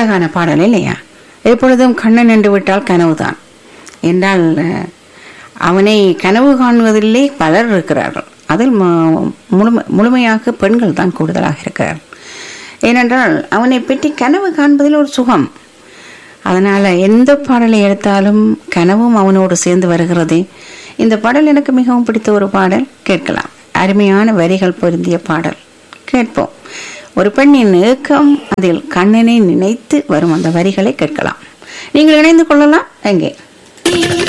அழகான பாடல் இல்லையா எப்பொழுதும் கண்ணன் என்று விட்டால் கனவுதான் என்றால் அஹ், அவனை கனவு காணுவதிலே பலர் இருக்கிறார்கள் அதில் மு- முழுமை முழுமையாக பெண்கள் தான் கூடுதலாக இருக்கிறார்கள் ஏனென்றால் அவனை பற்றி கனவு காண்பதில் ஒரு சுகம் அதனால் எந்த பாடலை எடுத்தாலும் கனவும் அவனோடு சேர்ந்து வருகிறது இந்த பாடல் எனக்கு மிகவும் பிடித்த ஒரு பாடல் கேட்கலாம் அருமையான வரிகள் பொருந்திய பாடல் கேட்போம் ஒரு பெண்ணின் ஏக்கம் அதில் கண்ணனை நினைத்து வரும் அந்த வரிகளை கேட்கலாம் நீங்கள் இணைந்து கொள்ளலாம் எங்கே